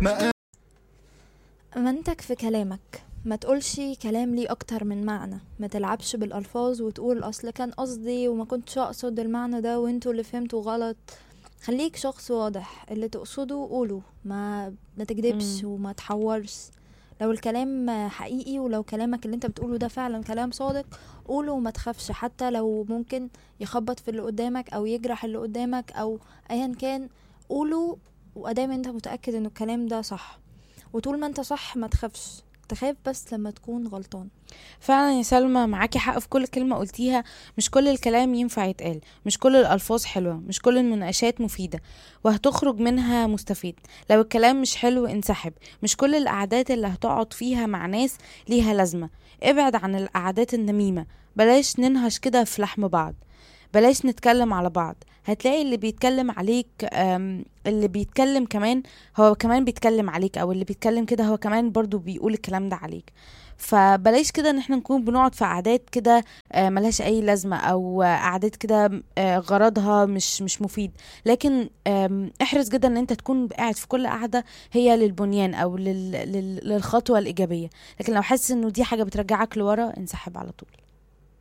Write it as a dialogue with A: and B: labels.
A: ما
B: منتك في كلامك ما تقولش كلام ليه اكتر من معنى ما تلعبش بالالفاظ وتقول اصل كان قصدي وما كنتش اقصد المعنى ده وانتوا اللي فهمتوا غلط خليك شخص واضح اللي تقصده قوله ما ما تكدبش
C: مم.
B: وما تحورش لو الكلام حقيقي ولو كلامك اللي انت بتقوله ده فعلا كلام صادق قوله وما تخافش حتى لو ممكن يخبط في اللي قدامك او يجرح اللي قدامك او ايا كان قوله وادام انت متاكد ان الكلام ده صح وطول ما انت صح ما تخافش تخاف بس لما تكون غلطان
C: فعلا يا سلمى معاكي حق في كل كلمة قلتيها مش كل الكلام ينفع يتقال مش كل الألفاظ حلوة مش كل المناقشات مفيدة وهتخرج منها مستفيد لو الكلام مش حلو انسحب مش كل القعدات اللي هتقعد فيها مع ناس ليها لازمة ابعد عن القعدات النميمة بلاش ننهش كده في لحم بعض بلاش نتكلم على بعض هتلاقي اللي بيتكلم عليك أم، اللي بيتكلم كمان هو كمان بيتكلم عليك او اللي بيتكلم كده هو كمان برضو بيقول الكلام ده عليك فبلاش كده ان احنا نكون بنقعد في قعدات كده آه، ملهاش اي لازمه او آه، قعدات كده آه، غرضها مش مش مفيد لكن آم، احرص جدا ان انت تكون قاعد في كل قعده هي للبنيان او لل- لل- للخطوه الايجابيه لكن لو حاسس انه دي حاجه بترجعك لورا انسحب على طول